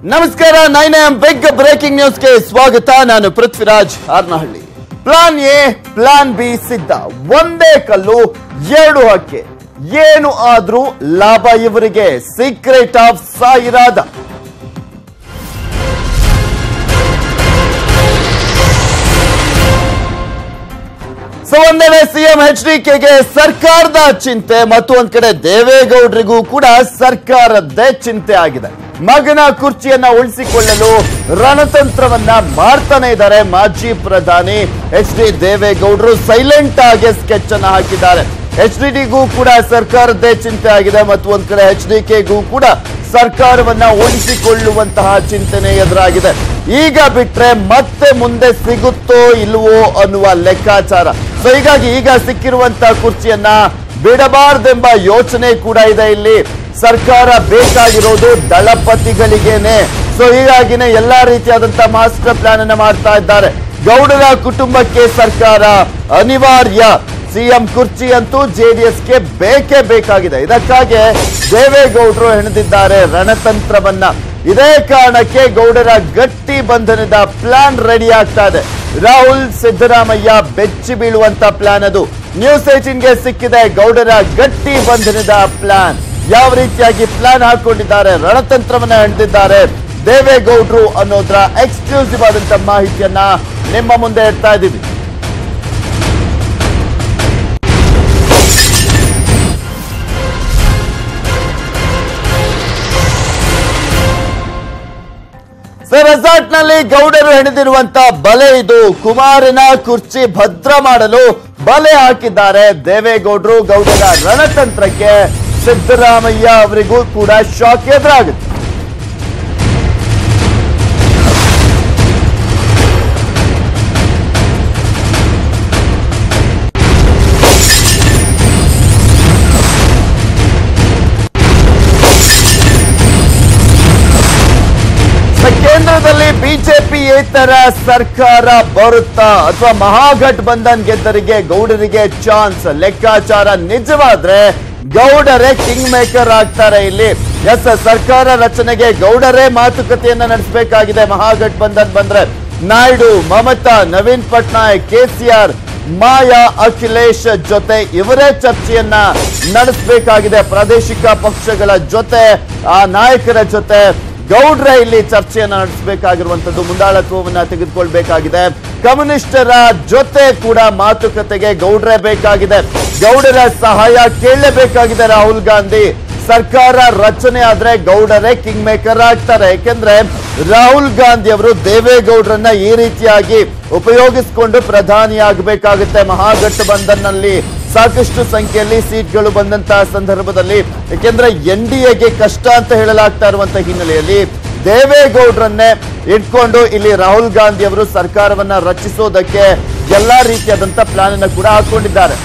ನಮಸ್ಕಾರ nine M big breaking ನ್ಯೂಸ್ಗೆ ಸ್ವಾಗತ ನಾನು Prithviraj Harnahalli plan A plan B ಸಿದ್ಧ ಒಂದೇ ಕಲ್ಲು ಎರಡು ಹಕ್ಕೆ ಏನು ಆದ್ರೂ ಲಾಭ ಇವರಿಗೆ ಸೀಕ್ರೆಟ್ ಆಫ್ ಸಾಯಿರಾದ ಸೊ ಒಂದೆಡೆ ಸಿಎಂ ಎಚ್ ಡಿ ಕೆಗೆ ಸರ್ಕಾರದ ಚಿಂತೆ ಮತ್ತು ಒಂದ್ ಕಡೆ ದೇವೇಗೌಡರಿಗೂ ಕೂಡ ಸರ್ಕಾರದ್ದೇ ಚಿಂತೆ ಆಗಿದೆ ಮಗನ ಕುರ್ಚಿಯನ್ನ ಉಳಿಸಿಕೊಳ್ಳಲು ರಣತಂತ್ರವನ್ನ ಮಾಡ್ತಾನೆ ಇದ್ದಾರೆ ಮಾಜಿ ಪ್ರಧಾನಿ ಎಚ್ ಡಿ ದೇವೇಗೌಡರು ಸೈಲೆಂಟ್ ಆಗಿ ಸ್ಕೆಚ್ ಅನ್ನ ಹಾಕಿದ್ದಾರೆ ಎಚ್ ಡಿ ಡಿಗೂ ಕೂಡ ಸರ್ಕಾರದ್ದೇ ಚಿಂತೆ ಆಗಿದೆ ಮತ್ತು ಒಂದ್ ಕಡೆ ಎಚ್ ಡಿ ಕೆಗೂ ಕೂಡ ಸರ್ಕಾರವನ್ನ ಉಳಿಸಿಕೊಳ್ಳುವಂತಹ ಚಿಂತನೆ ಎದುರಾಗಿದೆ ಈಗ ಬಿಟ್ರೆ ಮತ್ತೆ ಮುಂದೆ ಸಿಗುತ್ತೋ ಇಲ್ವೋ ಅನ್ನುವ ಲೆಕ್ಕಾಚಾರ ಸೊ ಹೀಗಾಗಿ ಈಗ ಸಿಕ್ಕಿರುವಂತಹ ಕುರ್ಚಿಯನ್ನ ಬಿಡಬಾರ್ದೆಂಬ ಯೋಚನೆ ಕೂಡ ಇದೆ ಇಲ್ಲಿ ಸರ್ಕಾರ ಬೇಕಾಗಿರೋದು ದಳಪತಿಗಳಿಗೇನೆ ಸೊ ಹೀಗಾಗಿನೇ ಎಲ್ಲಾ ರೀತಿಯಾದಂತಹ ಮಾಸ್ಟರ್ ಪ್ಲಾನ್ ಅನ್ನ ಮಾಡ್ತಾ ಇದ್ದಾರೆ ಗೌಡರ ಕುಟುಂಬಕ್ಕೆ ಸರ್ಕಾರ ಅನಿವಾರ್ಯ ಸಿಎಂ ಕುರ್ಚಿ ಅಂತೂ ಜೆಡಿಎಸ್ಗೆ ಬೇಕೇ ಬೇಕಾಗಿದೆ ಇದಕ್ಕಾಗಿ ದೇವೇಗೌಡರು ಹೆಣೆದಿದ್ದಾರೆ ರಣತಂತ್ರವನ್ನ ಇದೇ ಕಾರಣಕ್ಕೆ ಗೌಡರ ಗಟ್ಟಿ ಬಂಧನದ ಪ್ಲಾನ್ ರೆಡಿ ಆಗ್ತಾ ಇದೆ ರಾಹುಲ್ ಸಿದ್ದರಾಮಯ್ಯ ಬೆಚ್ಚಿ ಬೀಳುವಂತ ಪ್ಲಾನ್ ಅದು ನ್ಯೂಸ್ ಏಟೀನ್ಗೆ ಸಿಕ್ಕಿದೆ ಗೌಡರ ಗಟ್ಟಿ ಬಂಧನದ ಪ್ಲಾನ್ ಯಾವ ರೀತಿಯಾಗಿ ಪ್ಲಾನ್ ಹಾಕೊಂಡಿದ್ದಾರೆ ರಣತಂತ್ರವನ್ನ ಹೆಣೆದಿದ್ದಾರೆ ದೇವೇಗೌಡರು ಅನ್ನೋದ್ರ ಎಕ್ಸ್ಕ್ಲೂಸಿವ್ ಆದಂತ ಮಾಹಿತಿಯನ್ನ ನಿಮ್ಮ ಮುಂದೆ ಇಡ್ತಾ ಇದ್ದೀವಿ ಸರ್ ರೆಸಾರ್ಟ್ ನಲ್ಲಿ ಗೌಡರು ಹೆಣೆದಿರುವಂತ ಬಲೆ ಇದು ಕುಮಾರನ ಕುರ್ಚಿ ಭದ್ರ ಮಾಡಲು ಬಲೆ ಹಾಕಿದ್ದಾರೆ ದೇವೇಗೌಡರು ಗೌಡರ ರಣತಂತ್ರಕ್ಕೆ ಸಿದ್ದರಾಮಯ್ಯ ಅವರಿಗೂ ಕೂಡ ಶಾಕ್ ಎದುರಾಗುತ್ತೆ ಸೊ ಕೇಂದ್ರದಲ್ಲಿ ಬಿಜೆಪಿ ಏತರ ಸರ್ಕಾರ ಬರುತ್ತಾ ಅಥವಾ ಮಹಾಗಠಬಂಧನ್ ಗೆದ್ದರಿಗೆ ಗೌಡರಿಗೆ ಚಾನ್ಸ್ ಲೆಕ್ಕಾಚಾರ ನಿಜವಾದ್ರೆ ಗೌಡರೇ ಕಿಂಗ್ ಮೇಕರ್ ಆಗ್ತಾರೆ ಇಲ್ಲಿ ಎಸ್ ಸರ್ಕಾರ ರಚನೆಗೆ ಗೌಡರೇ ಮಾತುಕತೆಯನ್ನ ನಡೆಸಬೇಕಾಗಿದೆ ಮಹಾಗಠಬಂಧನ್ ಬಂದ್ರೆ ನಾಯ್ಡು ಮಮತಾ ನವೀನ್ ಪಟ್ನಾಯಕ್ ಕೆಸಿಆರ್ ಮಾಯಾ ಅಖಿಲೇಶ್ ಜೊತೆ ಇವರೇ ಚರ್ಚೆಯನ್ನ ನಡೆಸಬೇಕಾಗಿದೆ ಪ್ರಾದೇಶಿಕ ಪಕ್ಷಗಳ ಜೊತೆ ಆ ನಾಯಕರ ಜೊತೆ ಗೌಡ್ರೆ ಇಲ್ಲಿ ಚರ್ಚೆಯನ್ನ ನಡೆಸಬೇಕಾಗಿರುವಂತದ್ದು ಮುಂದಾಳತ್ವವನ್ನ ತೆಗೆದುಕೊಳ್ಬೇಕಾಗಿದೆ ಕಮ್ಯುನಿಸ್ಟರ ಜೊತೆ ಕೂಡ ಮಾತುಕತೆಗೆ ಗೌಡ್ರೆ ಬೇಕಾಗಿದೆ ಗೌಡರ ಸಹಾಯ ಕೇಳಲೇಬೇಕಾಗಿದೆ ರಾಹುಲ್ ಗಾಂಧಿ ಸರ್ಕಾರ ರಚನೆ ಆದ್ರೆ ಗೌಡರೇ ಕಿಂಗ್ ಮೇಕರ್ ಆಗ್ತಾರೆ ಯಾಕೆಂದ್ರೆ ರಾಹುಲ್ ಗಾಂಧಿ ಅವರು ದೇವೇಗೌಡರನ್ನ ಈ ರೀತಿಯಾಗಿ ಉಪಯೋಗಿಸಿಕೊಂಡು ಪ್ರಧಾನಿ ಆಗಬೇಕಾಗುತ್ತೆ ಮಹಾಗಠಬಂಧನ್ನಲ್ಲಿ ಸಾಕಷ್ಟು ಸಂಖ್ಯೆಯಲ್ಲಿ ಸೀಟ್ಗಳು ಬಂದಂತಹ ಸಂದರ್ಭದಲ್ಲಿ ಯಾಕೆಂದ್ರೆ ಎನ್ ಡಿ ಎಗೆ ಕಷ್ಟ ಅಂತ ಹೇಳಲಾಗ್ತಾ ಇರುವಂತಹ ಹಿನ್ನೆಲೆಯಲ್ಲಿ ದೇವೇಗೌಡರನ್ನೇ ಇಟ್ಕೊಂಡು ಇಲ್ಲಿ ರಾಹುಲ್ ಗಾಂಧಿ ಅವರು ಸರ್ಕಾರವನ್ನ ರಚಿಸೋದಕ್ಕೆ ಎಲ್ಲಾ ರೀತಿಯಾದಂತ ಪ್ಲಾನ್ ಅನ್ನ ಕೂಡ ಹಾಕೊಂಡಿದ್ದಾರೆ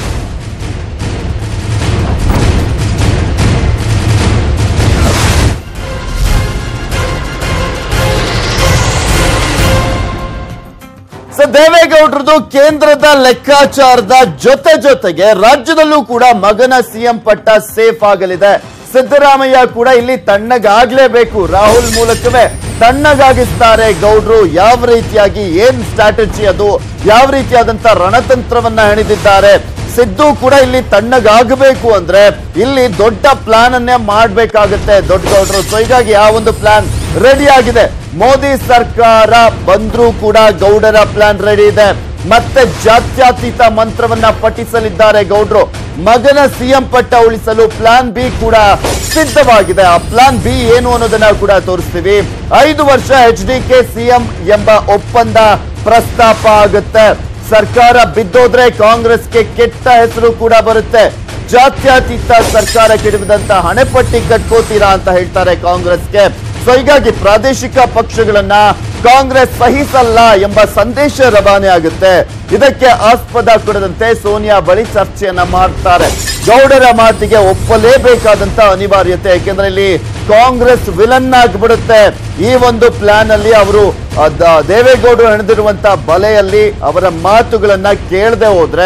ಸೊ ದೇವೇಗೌಡರದು ಕೇಂದ್ರದ ಲೆಕ್ಕಾಚಾರದ ಜೊತೆ ಜೊತೆಗೆ ರಾಜ್ಯದಲ್ಲೂ ಕೂಡ ಮಗನ ಸಿಎಂ ಪಟ್ಟ ಸೇಫ್ ಆಗಲಿದೆ ಸಿದ್ದರಾಮಯ್ಯ ಕೂಡ ಇಲ್ಲಿ ತಣ್ಣಗಾಗ್ಲೇಬೇಕು ರಾಹುಲ್ ಮೂಲಕವೇ ತಣ್ಣಗಾಗಿಸ್ತಾರೆ ಗೌಡ್ರು ಯಾವ ರೀತಿಯಾಗಿ ಏನ್ ಸ್ಟ್ರಾಟಜಿ ಅದು ಯಾವ ರೀತಿಯಾದಂತ ರಣತಂತ್ರವನ್ನ ಹೆಣೆದಿದ್ದಾರೆ ಸಿದ್ದು ಕೂಡ ಇಲ್ಲಿ ತಣ್ಣಗಾಗಬೇಕು ಅಂದ್ರೆ ಇಲ್ಲಿ ದೊಡ್ಡ ಪ್ಲಾನ್ ಅನ್ನೇ ಮಾಡ್ಬೇಕಾಗುತ್ತೆ ದೊಡ್ಡ ಗೌಡ್ರು ಸೊ ಹೀಗಾಗಿ ಆ ಒಂದು ಪ್ಲಾನ್ ರೆಡಿ ಆಗಿದೆ ಮೋದಿ ಸರ್ಕಾರ ಬಂದ್ರೂ ಕೂಡ ಗೌಡರ ಪ್ಲಾನ್ ರೆಡಿ ಇದೆ ಮತ್ತೆ ಜಾತ್ಯತೀತ ಮಂತ್ರವನ್ನ ಪಠಿಸಲಿದ್ದಾರೆ ಗೌಡ್ರು ಮಗನ ಸಿಎಂ ಪಟ್ಟ ಉಳಿಸಲು ಪ್ಲಾನ್ ಬಿ ಕೂಡ ಸಿದ್ಧವಾಗಿದೆ ಆ ಪ್ಲಾನ್ ಬಿ ಏನು ಅನ್ನೋದನ್ನ ಕೂಡ ತೋರಿಸ್ತೀವಿ ಐದು ವರ್ಷ ಎಚ್ ಡಿ ಕೆ ಸಿಎಂ ಎಂಬ ಒಪ್ಪಂದ ಪ್ರಸ್ತಾಪ ಆಗುತ್ತೆ ಸರ್ಕಾರ ಬಿದ್ದೋದ್ರೆ ಕಾಂಗ್ರೆಸ್ಗೆ ಕೆಟ್ಟ ಹೆಸರು ಕೂಡ ಬರುತ್ತೆ ಜಾತ್ಯತೀತ ಸರ್ಕಾರ ಕೆಡವಿದಂತ ಹಣೆಪಟ್ಟಿ ಕಟ್ಕೋತೀರಾ ಅಂತ ಹೇಳ್ತಾರೆ ಕಾಂಗ್ರೆಸ್ಗೆ ಸೊ ಹೀಗಾಗಿ ಪ್ರಾದೇಶಿಕ ಪಕ್ಷಗಳನ್ನ ಕಾಂಗ್ರೆಸ್ ಸಹಿಸಲ್ಲ ಎಂಬ ಸಂದೇಶ ರವಾನೆ ಆಗುತ್ತೆ ಇದಕ್ಕೆ ಆಸ್ಪದ ಕೊಡದಂತೆ ಸೋನಿಯಾ ಬಳಿ ಚರ್ಚೆಯನ್ನ ಮಾಡ್ತಾರೆ ಗೌಡರ ಮಾತಿಗೆ ಒಪ್ಪಲೇಬೇಕಾದಂತ ಅನಿವಾರ್ಯತೆ ಯಾಕೆಂದ್ರೆ ಇಲ್ಲಿ ಕಾಂಗ್ರೆಸ್ ವಿಲನ್ ಆಗಿಬಿಡುತ್ತೆ ಈ ಒಂದು ಪ್ಲಾನ್ ಅಲ್ಲಿ ಅವರು ಅದ್- ದೇವೇಗೌಡರು ಹೆಣೆದಿರುವಂತ ಬಲೆಯಲ್ಲಿ ಅವರ ಮಾತುಗಳನ್ನ ಕೇಳದೆ ಹೋದ್ರೆ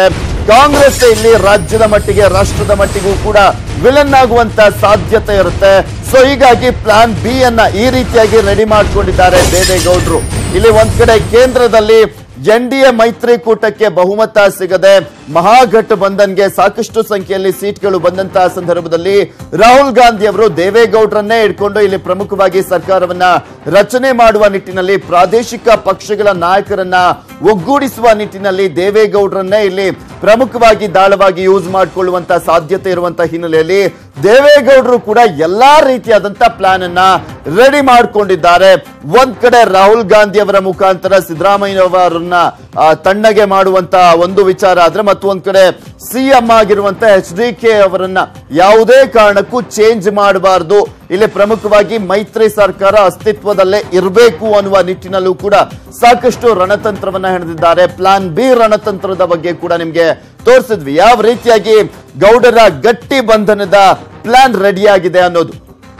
ಕಾಂಗ್ರೆಸ್ ಇಲ್ಲಿ ರಾಜ್ಯದ ಮಟ್ಟಿಗೆ ರಾಷ್ಟ್ರದ ಮಟ್ಟಿಗೂ ಕೂಡ ವಿಲನ್ ಆಗುವಂತ ಸಾಧ್ಯತೆ ಇರುತ್ತೆ ಸೊ ಹೀಗಾಗಿ ಪ್ಲಾನ್ ಬಿ ಅನ್ನ ಈ ರೀತಿಯಾಗಿ ರೆಡಿ ಮಾಡ್ಕೊಂಡಿದ್ದಾರೆ ದೇವೇಗೌಡರು ಇಲ್ಲಿ ಒಂದ್ ಕಡೆ ಕೇಂದ್ರದಲ್ಲಿ ಎನ್ ಡಿ ಎ ಮೈತ್ರಿಕೂಟಕ್ಕೆ ಬಹುಮತ ಸಿಗದೆ ಮಹಾಗಠಬಂಧನ್ಗೆ ಸಾಕಷ್ಟು ಸಂಖ್ಯೆಯಲ್ಲಿ ಸೀಟ್ಗಳು ಬಂದಂತಹ ಸಂದರ್ಭದಲ್ಲಿ ರಾಹುಲ್ ಗಾಂಧಿ ಅವರು ದೇವೇಗೌಡರನ್ನೇ ಇಟ್ಕೊಂಡು ಇಲ್ಲಿ ಪ್ರಮುಖವಾಗಿ ಸರ್ಕಾರವನ್ನ ರಚನೆ ಮಾಡುವ ನಿಟ್ಟಿನಲ್ಲಿ ಪ್ರಾದೇಶಿಕ ಪಕ್ಷಗಳ ನಾಯಕರನ್ನ ಒಗ್ಗೂಡಿಸುವ ನಿಟ್ಟಿನಲ್ಲಿ ದೇವೇಗೌಡರನ್ನೇ ಇಲ್ಲಿ ಪ್ರಮುಖವಾಗಿ ದಾಳವಾಗಿ ಯೂಸ್ ಮಾಡಿಕೊಳ್ಳುವಂತ ಸಾಧ್ಯತೆ ಇರುವಂತ ಹಿನ್ನೆಲೆಯಲ್ಲಿ ದೇವೇಗೌಡರು ಕೂಡ ಎಲ್ಲಾ ರೀತಿಯಾದಂತ ಪ್ಲಾನ್ ಅನ್ನ ರೆಡಿ ಮಾಡಿಕೊಂಡಿದ್ದಾರೆ ಒಂದ್ ಕಡೆ ರಾಹುಲ್ ಗಾಂಧಿ ಅವರ ಮುಖಾಂತರ ಸಿದ್ದರಾಮಯ್ಯ ಅವರನ್ನ ಆ, ತಣ್ಣಗೆ ಮಾಡುವಂತ ಒಂದು ವಿಚಾರ ಆದ್ರೆ ಮತ್ತೊಂದ್ ಕಡೆ ಸಿಎಂ ಆಗಿರುವಂತ ಎಚ್ ಡಿ ಕೆ ಅವರನ್ನ ಯಾವುದೇ ಕಾರಣಕ್ಕೂ ಚೇಂಜ್ ಮಾಡಬಾರದು ಇಲ್ಲಿ ಪ್ರಮುಖವಾಗಿ ಮೈತ್ರಿ ಸರ್ಕಾರ ಅಸ್ತಿತ್ವದಲ್ಲೇ ಇರಬೇಕು ಅನ್ನುವ ನಿಟ್ಟಿನಲ್ಲೂ ಕೂಡ ಸಾಕಷ್ಟು ರಣತಂತ್ರವನ್ನ ಹೆಣೆದಿದ್ದಾರೆ ಪ್ಲಾನ್ ಬಿ ರಣತಂತ್ರದ ಬಗ್ಗೆ ಕೂಡ ನಿಮ್ಗೆ ತೋರಿಸಿದ್ವಿ ಯಾವ ರೀತಿಯಾಗಿ ಗೌಡರ ಗಟ್ಟಿ ಬಂಧನದ ಪ್ಲಾನ್ ರೆಡಿ ಆಗಿದೆ ಅನ್ನೋದು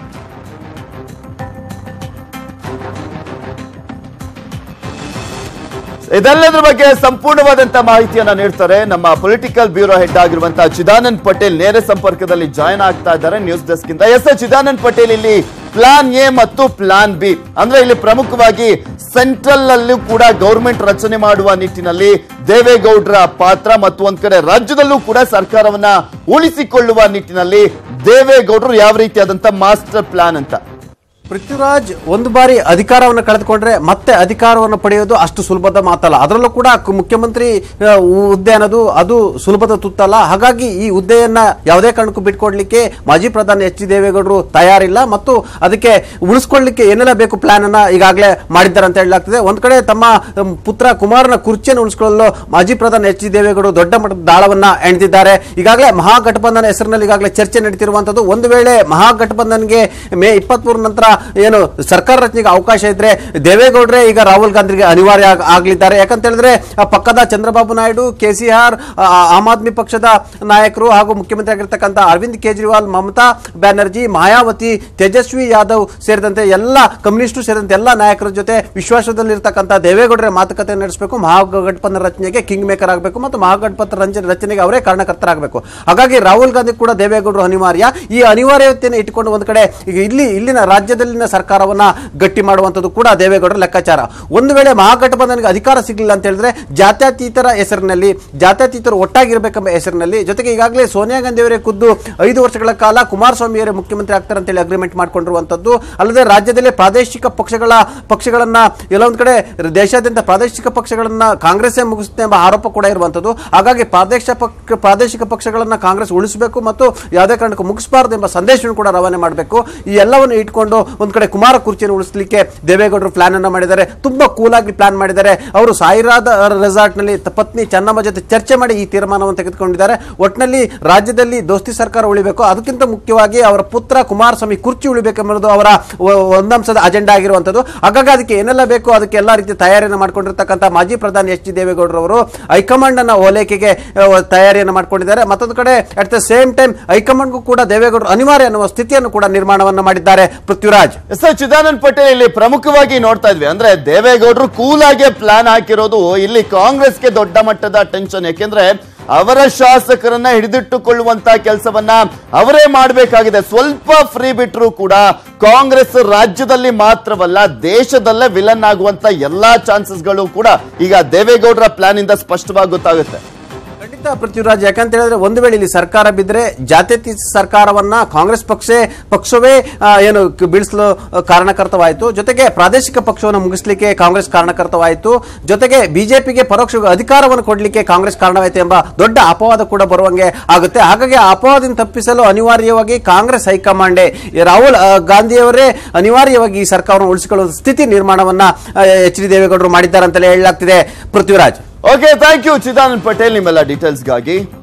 ಇದೆಲ್ಲದ್ರ ಬಗ್ಗೆ ಸಂಪೂರ್ಣವಾದಂತ ಮಾಹಿತಿಯನ್ನ ನೀಡ್ತಾರೆ ನಮ್ಮ ಪೊಲಿಟಿಕಲ್ ಬ್ಯೂರೋ ಹೆಡ್ ಆಗಿರುವಂತಹ ಚಿದಾನಂದ್ ಪಟೇಲ್ ನೇರ ಸಂಪರ್ಕದಲ್ಲಿ ಜಾಯ್ನ್ ಆಗ್ತಾ ಇದ್ದಾರೆ ನ್ಯೂಸ್ ಡೆಸ್ಕ್ ಇಂದ ಎಸ್ ಚಿದಾನಂದ್ ಪಟೇಲ್ ಇಲ್ಲಿ ಪ್ಲಾನ್ ಎ ಮತ್ತು ಪ್ಲಾನ್ ಬಿ ಅಂದ್ರೆ ಇಲ್ಲಿ ಪ್ರಮುಖವಾಗಿ ಸೆಂಟ್ರಲ್ ಅಲ್ಲೂ ಕೂಡ ಗೌರ್ಮೆಂಟ್ ರಚನೆ ಮಾಡುವ ನಿಟ್ಟಿನಲ್ಲಿ ದೇವೇಗೌಡರ ಪಾತ್ರ ಮತ್ತು ಒಂದ್ ಕಡೆ ರಾಜ್ಯದಲ್ಲೂ ಕೂಡ ಸರ್ಕಾರವನ್ನ ಉಳಿಸಿಕೊಳ್ಳುವ ನಿಟ್ಟಿನಲ್ಲಿ ದೇವೇಗೌಡರು ಯಾವ ರೀತಿಯಾದಂತ ಮಾಸ್ಟರ್ ಪ್ಲಾನ್ ಅಂತ ಪೃಥ್ವಿರಾಜ್ ಒಂದು ಬಾರಿ ಅಧಿಕಾರವನ್ನು ಕಳೆದುಕೊಂಡ್ರೆ ಮತ್ತೆ ಅಧಿಕಾರವನ್ನು ಪಡೆಯೋದು ಅಷ್ಟು ಸುಲಭದ ಮಾತಲ್ಲ ಅದರಲ್ಲೂ ಕೂಡ ಕು- ಮುಖ್ಯಮಂತ್ರಿ ಆ, ಹುದ್ದೆ ಅನ್ನೋದು ಅದು ಸುಲಭದ ತುತ್ತಲ್ಲ ಹಾಗಾಗಿ ಈ ಹುದ್ದೆಯನ್ನ ಯಾವುದೇ ಕಾರಣಕ್ಕೂ ಬಿಟ್ಕೊಡ್ಲಿಕ್ಕೆ ಮಾಜಿ ಪ್ರಧಾನಿ ಎಚ್ ಡಿ ದೇವೇಗೌಡರು ತಯಾರಿಲ್ಲ ಮತ್ತು ಅದಕ್ಕೆ ಉಳಿಸ್ಕೊಳ್ಳಿಕ್ಕೆ ಏನೆಲ್ಲ ಬೇಕು ಪ್ಲಾನ್ ಅನ್ನ ಈಗಾಗಲೇ ಮಾಡಿದ್ದಾರೆ ಅಂತ ಹೇಳಲಾಗ್ತದೆ ಒಂದ್ ಕಡೆ ತಮ್ಮ ಅಮ್, ಪುತ್ರ ಕುಮಾರನ ಕುರ್ಚಿಯನ್ನು ಉಳಿಸಿಕೊಳ್ಳಲು ಮಾಜಿ ಪ್ರಧಾನಿ ಎಚ್ ಡಿ ದೇವೇಗೌಡರು ದೊಡ್ಡ ಮಟ್ಟದ ದಾಳವನ್ನ ಎಣೆದಿದ್ದಾರೆ ಈಗಾಗಲೇ ಮಹಾಗಠಬಂಧನ ಹೆಸರಿನಲ್ಲಿ ಈಗಾಗಲೇ ಚರ್ಚೆ ನಡೀತಿರುವಂತದ್ದು ಒಂದು ವೇಳೆ ಮಹಾಗಠಬಂಧನ್ಗೆ ಮೇ ಇಪ್ಪತ್ಮೂರ ನಂತರ ಏನು ಸರ್ಕಾರ ರಚನೆಗೆ ಅವಕಾಶ ಇದ್ರೆ ದೇವೇಗೌಡರೇ ಈಗ ರಾಹುಲ್ ಗಾಂಧಿಗೆ ಅನಿವಾರ್ಯ ಆಗ್- ಆಗ್ಲಿದ್ದಾರೆ ಯಾಕಂತ ಹೇಳಿದ್ರೆ ಆ ಪಕ್ಕದ ಚಂದ್ರಬಾಬು ನಾಯ್ಡು ಕೆಸಿಆರ್ ಆಮ್ ಆದ್ಮಿ ಪಕ್ಷದ ನಾಯಕರು ಹಾಗೂ ಮುಖ್ಯಮಂತ್ರಿ ಆಗಿರ್ತಕ್ಕಂಥ ಅರವಿಂದ್ ಕೇಜ್ರಿವಾಲ್ ಮಮತಾ ಬ್ಯಾನರ್ಜಿ ಮಾಯಾವತಿ ತೇಜಸ್ವಿ ಯಾದವ್ ಸೇರಿದಂತೆ ಎಲ್ಲ ಕಮ್ಯುನಿಸ್ಟು ಸೇರಿದಂತೆ ಎಲ್ಲ ನಾಯಕರ ಜೊತೆ ವಿಶ್ವಾಸದಲ್ಲಿರ್ತಕ್ಕಂಥ ದೇವೇಗೌಡರ ಮಾತುಕತೆ ನಡೆಸಬೇಕು ಮಹಾಗಠಬಂಧನ ರಚನೆಗೆ ಕಿಂಗ್ ಮೇಕರ್ ಆಗಬೇಕು ಮತ್ತು ಮಹಾಗಠಬಂಧನ ರಂಜನೆ ರಚನೆಗೆ ಅವರೇ ಕಾರಣಕರ್ತರಾಗಬೇಕು ಹಾಗಾಗಿ ರಾಹುಲ್ ಗಾಂಧಿ ಕೂಡ ದೇವೇಗೌಡರು ಅನಿವಾರ್ಯ ಈ ಅನಿವಾರ್ಯತೆಯನ್ನು ಇಟ್ಟುಕೊಂಡು ಒಂದು ಕಡೆ ಈಗ ಇಲ್ಲಿ ಇಲ್ಲಿನ ರಾಜ್ಯದಲ್ಲಿನ ಸರ್ಕಾರವನ್ನ ಗಟ್ಟಿ ಮಾಡುವಂಥದ್ದು ಕೂಡ ದೇವೇಗೌಡರ ಲೆಕ್ಕಾಚಾರ ಒಂದು ವೇಳೆ ಮಹಾಗಠಬಂಧನಿಗೆ ಅಧಿಕಾರ ಸಿಗಲಿಲ್ಲ ಅಂತ ಹೇಳಿದ್ರೆ ಜಾತ್ಯತೀತರ ಹೆಸರಿನಲ್ಲಿ ಜಾತ್ಯತೀತರು ಒಟ್ಟಾಗಿರ್ಬೇಕೆಂಬ ಹೆಸರಿನಲ್ಲಿ ಜೊತೆಗೆ ಈಗಾಗಲೇ ಸೋನಿಯಾ ಗಾಂಧಿ ಅವರೇ ಖುದ್ದು ಐದು ವರ್ಷಗಳ ಕಾಲ ಕುಮಾರಸ್ವಾಮಿ ಅವರೇ ಮುಖ್ಯಮಂತ್ರಿ ಆಗ್ತಾರೆ ಅಂತೇಳಿ ಅಗ್ರಿಮೆಂಟ್ ಮಾಡ್ಕೊಂಡಿರುವಂತದ್ದು ಅಲ್ಲದೆ ರಾಜ್ಯದಲ್ಲಿ ಪ್ರಾದೇಶಿಕ ಪಕ್ಷಗಳ ಪಕ್ಷಗಳನ್ನ ಎಲ್ಲೊಂದು ಕಡೆ ದೇಶಾದ್ಯಂತ ಪ್ರಾದೇಶಿಕ ಪಕ್ಷಗಳನ್ನ ಕಾಂಗ್ರೆಸ್ಸೇ ಮುಗಿಸುತ್ತೆ ಎಂಬ ಆರೋಪ ಕೂಡ ಇರುವಂತದ್ದು ಹಾಗಾಗಿ ಪ್ರಾದೇಶ ಪಕ್ಷ ಪ್ರಾದೇಶಿಕ ಪಕ್ಷಗಳನ್ನ ಕಾಂಗ್ರೆಸ್ ಉಳಿಸಬೇಕು ಮತ್ತು ಯಾವುದೇ ಕಾರಣಕ್ಕೂ ಮುಗಿಸಬಾರದು ಎಂಬ ಸಂದೇಶವನ್ನು ಕೂಡ ರವಾನೆ ಮಾಡಬೇಕು ಈ ಎಲ್ಲವನ್ನು ಇಟ್ಕೊಂಡು ಒಂದ್ ಕಡೆ ಕುಮಾರ ಕುರ್ಚಿಯನ್ನು ಉಳಿಸಲಿಕ್ಕೆ ದೇವೇಗೌಡರು ಪ್ಲಾನ್ ಅನ್ನ ಮಾಡಿದ್ದಾರೆ ತುಂಬಾ ಕೂಲ್ ಆಗಿ ಪ್ಲಾನ್ ಮಾಡಿದ್ದಾರೆ ಅವರು ಸಾಯಿರಾದ ರೆಸಾರ್ಟ್ ನಲ್ಲಿ ತ- ಪತ್ನಿ ಚೆನ್ನಮ್ಮ ಜೊತೆ ಚರ್ಚೆ ಮಾಡಿ ಈ ತೀರ್ಮಾನವನ್ನು ತೆಗೆದುಕೊಂಡಿದ್ದಾರೆ ಒಟ್ಟಿನಲ್ಲಿ ರಾಜ್ಯದಲ್ಲಿ ದೋಸ್ತಿ ಸರ್ಕಾರ ಉಳಿಬೇಕು ಅದಕ್ಕಿಂತ ಮುಖ್ಯವಾಗಿ ಅವರ ಪುತ್ರ ಕುಮಾರಸ್ವಾಮಿ ಕುರ್ಚಿ ಉಳಿಬೇಕೆಂಬುದು ಅವರ ಒ- ಒಂದಂಶದ ಅಜೆಂಡಾ ಆಗಿರುವಂತದ್ದು ಹಾಗಾಗಿ ಅದಕ್ಕೆ ಏನೆಲ್ಲ ಬೇಕು ಅದಕ್ಕೆ ಎಲ್ಲ ರೀತಿಯ ತಯಾರಿಯನ್ನು ಮಾಡ್ಕೊಂಡಿರ್ತಕ್ಕಂಥ ಮಾಜಿ ಪ್ರಧಾನಿ ಎಚ್ ಡಿ ದೇವೇಗೌಡರವರು ಹೈಕಮಾಂಡ್ ಅನ್ನ ಓಲೈಕೆಗೆ ಆ, ತಯಾರಿಯನ್ನು ಮಾಡ್ಕೊಂಡಿದ್ದಾರೆ ಮತ್ತೊಂದು ಕಡೆ ಅಟ್ ದ ಸೇಮ್ ಟೈಮ್ ಹೈಕಮಾಂಡ್ಗೂ ಕೂಡ ದೇವೇಗೌಡರು ಅನಿವಾರ್ಯ ಅನ್ನುವ ಸ್ಥಿತಿಯನ್ನು ಕೂಡ ನಿರ್ಮಾಣವನ್ನ ಮಾಡಿದ್ದಾರೆ ಪೃಥ್ವಿರಾಜ್ ಎಸ್ ಚಿದಾನಂದ್ ಪಟೇಲ್ ಇಲ್ಲಿ ಪ್ರಮುಖವಾಗಿ ನೋಡ್ತಾ ಇದ್ವಿ ಅಂದ್ರೆ ದೇವೇಗೌಡರು ಕೂಲ್ ಆಗಿ ಪ್ಲಾನ್ ಹಾಕಿರೋದು ಇಲ್ಲಿ ಕಾಂಗ್ರೆಸ್ಗೆ ದೊಡ್ಡ ಮಟ್ಟದ ಟೆನ್ಷನ್ ಯಾಕೆಂದ್ರೆ ಅವರ ಶಾಸಕರನ್ನ ಹಿಡಿದಿಟ್ಟುಕೊಳ್ಳುವಂತ ಕೆಲಸವನ್ನ ಅವರೇ ಮಾಡಬೇಕಾಗಿದೆ ಸ್ವಲ್ಪ ಫ್ರೀ ಬಿಟ್ಟರು ಕೂಡ ಕಾಂಗ್ರೆಸ್ ರಾಜ್ಯದಲ್ಲಿ ಮಾತ್ರವಲ್ಲ ದೇಶದಲ್ಲೇ ವಿಲನ್ ಆಗುವಂತ ಎಲ್ಲಾ ಚಾನ್ಸಸ್ಗಳು ಕೂಡ ಈಗ ದೇವೇಗೌಡರ ಪ್ಲಾನ್ ಇಂದ ಸ್ಪಷ್ಟವಾಗಿ ಗೊತ್ತಾಗುತ್ತೆ ಖಂಡಿತ ಪೃಥ್ವಿರಾಜ್ ಯಾಕಂತ ಹೇಳಿದ್ರೆ ಒಂದು ವೇಳೆ ಇಲ್ಲಿ ಸರ್ಕಾರ ಬಿದ್ದರೆ ಜಾತ್ಯತೀತ ಸರ್ಕಾರವನ್ನ ಕಾಂಗ್ರೆಸ್ ಪಕ್ಷ ಪಕ್ಷವೇ ಆ, ಏನು ಕ- ಬೀಳಿಸಲು ಆ, ಕಾರಣಕರ್ತವಾಯಿತು ಜೊತೆಗೆ ಪ್ರಾದೇಶಿಕ ಪಕ್ಷವನ್ನು ಮುಗಿಸ್ಲಿಕ್ಕೆ ಕಾಂಗ್ರೆಸ್ ಕಾರಣಕರ್ತವಾಯಿತು ಜೊತೆಗೆ ಬಿಜೆಪಿಗೆ ಪರೋಕ್ಷ ಅಧಿಕಾರವನ್ನು ಕೊಡಲಿಕ್ಕೆ ಕಾಂಗ್ರೆಸ್ ಕಾರಣವಾಯಿತು ಎಂಬ ದೊಡ್ಡ ಅಪವಾದ ಕೂಡ ಬರುವಂಗೆ ಆಗುತ್ತೆ ಹಾಗಾಗಿ ಆ ಅಪವಾದದಿಂದ ತಪ್ಪಿಸಲು ಅನಿವಾರ್ಯವಾಗಿ ಕಾಂಗ್ರೆಸ್ ಹೈಕಮಾಂಡೇ ಈ ರಾಹುಲ್ ಆ, ಗಾಂಧಿಯವರೇ ಅನಿವಾರ್ಯವಾಗಿ ಈ ಸರ್ಕಾರವನ್ನು ಉಳಿಸಿಕೊಳ್ಳುವ ಸ್ಥಿತಿ ನಿರ್ಮಾಣವನ್ನ ಎಚ್ ಡಿ ದೇವೇಗೌಡರು ಮಾಡಿದ್ದಾರೆ ಅಂತಲೇ ಹೇಳಲಾಗ್ತಿದೆ Prithviraj okay thank you Chidanand Patel ನಿಮ್ಮೆಲ್ಲ ಡೀಟೇಲ್ಸ್ಗಾಗಿ